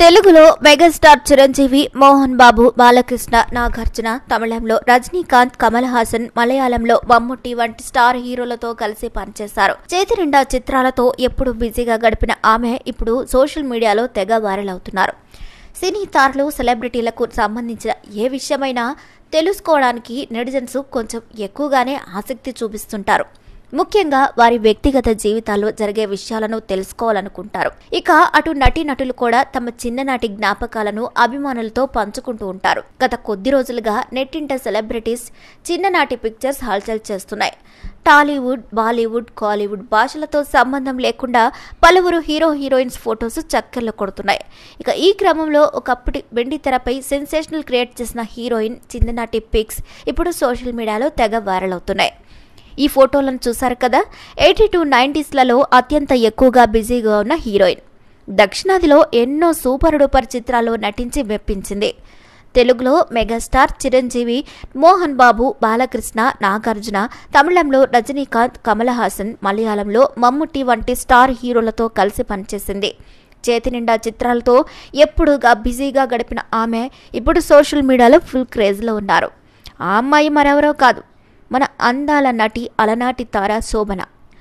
తెలుగులో మెగాస్టార్ చిరంజీవి మోహన్ బాబు బాలకృష్ణ నాగార్జున తమిళంలో రజనీకాంత్ కమల్ హాసన్ మలయాళంలో మమ్ముట్టి వంటి స్టార్ హీరోలతో కలిసి పనిచేశారు చేతి నిండా చిత్రాలతో ఎప్పుడు బిజీగా గడిపిన ఆమె ఇప్పుడు సోషల్ మీడియాలో తెగ వైరల్ అవుతున్నారు సినీ తారలు సెలబ్రిటీలకు సంబంధించిన ఏ విషయమైనా తెలుసుకోవడానికి నెటిజన్స్ కొంచెం ఎక్కువగానే ఆసక్తి చూపిస్తుంటారు ముఖ్యంగా వారి వ్యక్తిగత జీవితాల్లో జరిగే విషయాలను తెలుసుకోవాలనుకుంటారు ఇక అటు నటీనటులు కూడా తమ చిన్ననాటి జ్ఞాపకాలను అభిమానులతో పంచుకుంటూ ఉంటారు గత కొద్ది రోజులుగా నెట్టింట సెలబ్రిటీస్ చిన్ననాటి పిక్చర్స్ హల్చల్ చేస్తున్నాయి టాలీవుడ్ బాలీవుడ్ కాలీవుడ్ భాషలతో సంబంధం లేకుండా పలువురు హీరో హీరోయిన్స్ ఫొటోస్ చక్కర్లు కొడుతున్నాయి ఇక ఈ క్రమంలో ఒకప్పటి వెండి తెరపై సెన్సేషనల్ క్రియేట్ చేసిన హీరోయిన్ చిన్ననాటి పిక్స్ ఇప్పుడు సోషల్ మీడియాలో తెగ వైరల్ అవుతున్నాయి ఈ ఫోటోలను చూశారు కదా ఎయిటీ టు నైంటీస్లలో అత్యంత ఎక్కువగా బిజీగా ఉన్న హీరోయిన్ దక్షిణాదిలో ఎన్నో సూపర్ డూపర్ చిత్రాల్లో నటించి మెప్పించింది తెలుగులో మెగాస్టార్ చిరంజీవి మోహన్ బాబు బాలకృష్ణ నాగార్జున తమిళంలో రజనీకాంత్ కమల్ హాసన్ మలయాళంలో మమ్ముట్టి వంటి స్టార్ హీరోలతో కలిసి పనిచేసింది చేతి నిండా చిత్రాలతో ఎప్పుడుగా బిజీగా గడిపిన ఆమె ఇప్పుడు సోషల్ మీడియాలో ఫుల్ క్రేజ్లో ఉన్నారు ఆ అమ్మాయి మరెవరో కాదు మన అందాల నటి అలనాటి తార శోభన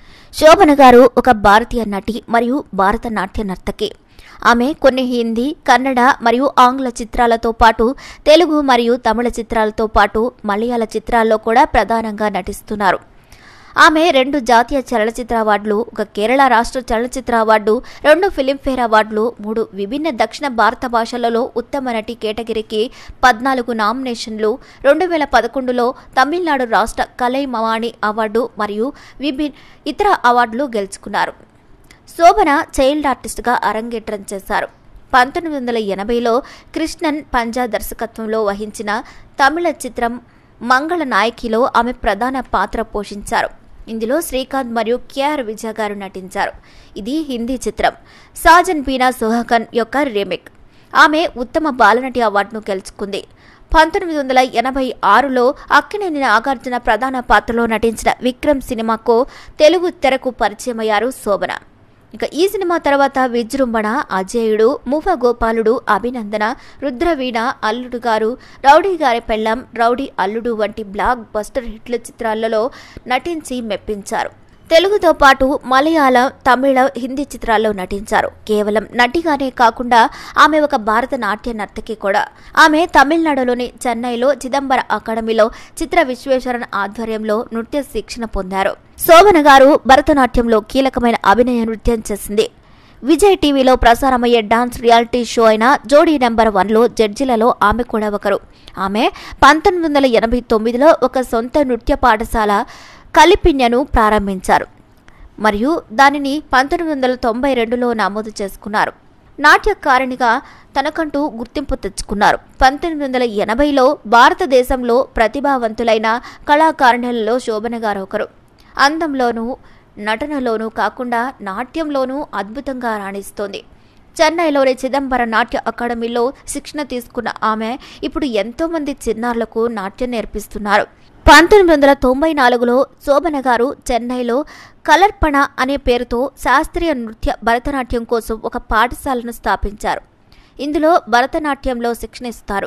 శోభన గారు ఒక భారతీయ నటి మరియు భారత నాట్య నర్తకి ఆమె కొన్ని హిందీ కన్నడ మరియు ఆంగ్ల చిత్రాలతో పాటు తెలుగు మరియు తమిళ చిత్రాలతో పాటు మలయాళ చిత్రాల్లో కూడా ప్రధానంగా నటిస్తున్నారు ఆమె రెండు జాతీయ చలనచిత్ర అవార్డులు ఒక కేరళ రాష్ట్ర చలనచిత్ర అవార్డు రెండు ఫిలింఫేర్ అవార్డులు మూడు విభిన్న దక్షిణ భారత భాషలలో ఉత్తమ నటి కేటగిరీకి పద్నాలుగు నామినేషన్లు రెండు వేల పదకొండులో తమిళనాడు రాష్ట్ర కలైమవాణి అవార్డు మరియు విభిన్న ఇతర అవార్డులు గెలుచుకున్నారు శోభన చైల్డ్ ఆర్టిస్ట్గా అరంగేట్రం చేశారు పంతొమ్మిది వందల ఎనభైలో కృష్ణన్ పంజా దర్శకత్వంలో వహించిన తమిళ చిత్రం మంగళ నాయకిలో ఆమె ప్రధాన పాత్ర పోషించారు ఇందులో శ్రీకాంత్ మరియు కేఆర్ విజయ గారు నటించారు ఇది హిందీ చిత్రం సాజన్ బీనా సుహాకన్ యొక్క రీమేక్ ఆమె ఉత్తమ బాలనటి అవార్డును గెలుచుకుంది పంతొమ్మిది వందల ఎనభై ఆరులో అక్కినేని నాగార్జున ప్రధాన పాత్రలో నటించిన విక్రమ్ సినిమాకు తెలుగు తెరకు పరిచయమయ్యారు శోభన ఇక ఈ సినిమా తర్వాత విజృంభణ అజేయుడు మూఫ గోపాలుడు అభినందన రుద్రవీణ అల్లుడు గారు రౌడీ గారి పెళ్ళం రౌడీ అల్లుడు వంటి బ్లాక్ బస్టర్ హిట్ల చిత్రాలలో నటించి మెప్పించారు తెలుగుతో పాటు మలయాళం తమిళ హిందీ చిత్రాల్లో నటించారు కేవలం నటిగానే కాకుండా ఆమె ఒక భారత నాట్య నర్తకి కూడా ఆమె తమిళనాడులోని చెన్నైలో చిదంబర అకాడమీలో చిత్ర విశ్వేశ్వరన్ ఆధ్వర్యంలో నృత్య శిక్షణ పొందారు శోభన గారు భరతనాట్యంలో కీలకమైన అభినయ నృత్యం చేసింది విజయ్ టీవీలో ప్రసారమయ్యే డాన్స్ రియాలిటీ షో అయిన జోడీ నెంబర్ వన్లో జడ్జిలలో ఆమె కూడా ఒకరు ఆమె పంతొమ్మిది వందల ఎనభై తొమ్మిదిలో ఒక సొంత నృత్య పాఠశాల కలిపిన్యను ప్రారంభించారు మరియు దానిని పంతొమ్మిది వందల తొంభై రెండులో నమోదు చేసుకున్నారు నాట్యకారిణిగా తనకంటూ గుర్తింపు తెచ్చుకున్నారు పంతొమ్మిది వందల ఎనభైలో భారతదేశంలో ప్రతిభావంతులైన కళాకారిణులలో శోభన గారు ఒకరు అందంలోనూ నటనలోనూ కాకుండా నాట్యంలోనూ అద్భుతంగా రాణిస్తోంది చెన్నైలోని చిదంబర నాట్య అకాడమీలో శిక్షణ తీసుకున్న ఆమె ఇప్పుడు ఎంతో మంది చిన్నారులకు నాట్యం నేర్పిస్తున్నారు పంతొమ్మిది వందల తొంభై నాలుగులో శోభన గారు చెన్నైలో కలర్పణ అనే పేరుతో శాస్త్రీయ నృత్య భరతనాట్యం కోసం ఒక పాఠశాలను స్థాపించారు ఇందులో భరతనాట్యంలో శిక్షణ ఇస్తారు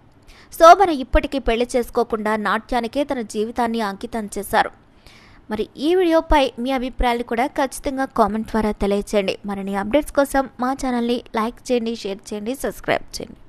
శోభన ఇప్పటికీ పెళ్లి చేసుకోకుండా నాట్యానికే తన జీవితాన్ని అంకితం చేశారు మరి ఈ వీడియోపై మీ అభిప్రాయాలు కూడా ఖచ్చితంగా కామెంట్ ద్వారా తెలియచేయండి మరిన్ని అప్డేట్స్ కోసం మా ఛానల్ని లైక్ చేయండి షేర్ చేయండి సబ్స్క్రైబ్ చేయండి